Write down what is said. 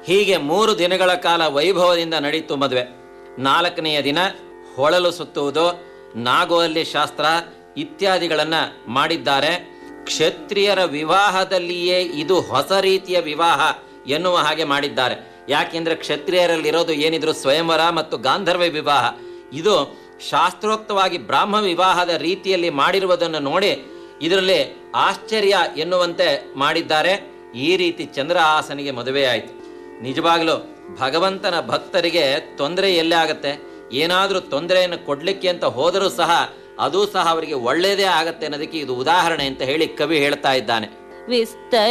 ಹೀಗೆ ಮೂರು ದಿನಗಳ ಕಾಲ ವೈಭವದಿಂದ ನಡೀತು ಮದುವೆ ನಾಲ್ಕನೆಯ ದಿನ ಹೊಳಲು ಸುತ್ತುವುದು ನಾಗೋಲ್ಲಿ ಶಾಸ್ತ್ರ ಇತ್ಯಾದಿಗಳನ್ನ ಮಾಡಿದ್ದಾರೆ ಕ್ಷತ್ರಿಯರ ವಿವಾಹದಲ್ಲಿಯೇ ಇದು ಹೊಸ ರೀತಿಯ ವಿವಾಹ ಎನ್ನುವ ಹಾಗೆ ಮಾಡಿದ್ದಾರೆ ಯಾಕೆಂದ್ರೆ ಕ್ಷತ್ರಿಯರಲ್ಲಿರೋದು ಏನಿದ್ರು ಸ್ವಯಂವರ ಮತ್ತು ಗಾಂಧರ್ವ ವಿವಾಹ ಇದು ಶಾಸ್ತ್ರೋಕ್ತವಾಗಿ ಬ್ರಾಹ್ಮ ವಿವಾಹದ ರೀತಿಯಲ್ಲಿ ಮಾಡಿರುವುದನ್ನು ನೋಡಿ ಇದರಲ್ಲಿ ಆಶ್ಚರ್ಯ ಎನ್ನುವಂತೆ ಮಾಡಿದ್ದಾರೆ ಈ ರೀತಿ ಚಂದ್ರಹಾಸನಿಗೆ ಮದುವೆಯಾಯಿತು ನಿಜವಾಗ್ಲೂ ಭಗವಂತನ ಭಕ್ತರಿಗೆ ತೊಂದರೆ ಎಲ್ಲೇ ಆಗತ್ತೆ ಏನಾದರೂ ತೊಂದರೆಯನ್ನು ಕೊಡ್ಲಿಕ್ಕೆ ಅಂತ ಹೋದರೂ ಸಹ ಅದು ಸಹ ಅವರಿಗೆ ಒಳ್ಳೆಯದೇ ಆಗತ್ತೆ ಅನ್ನೋದಕ್ಕೆ ಇದು ಉದಾಹರಣೆ ಅಂತ ಹೇಳಿ ಕವಿ ಹೇಳ್ತಾ ಇದ್ದಾನೆ ವಿಸ್ತರ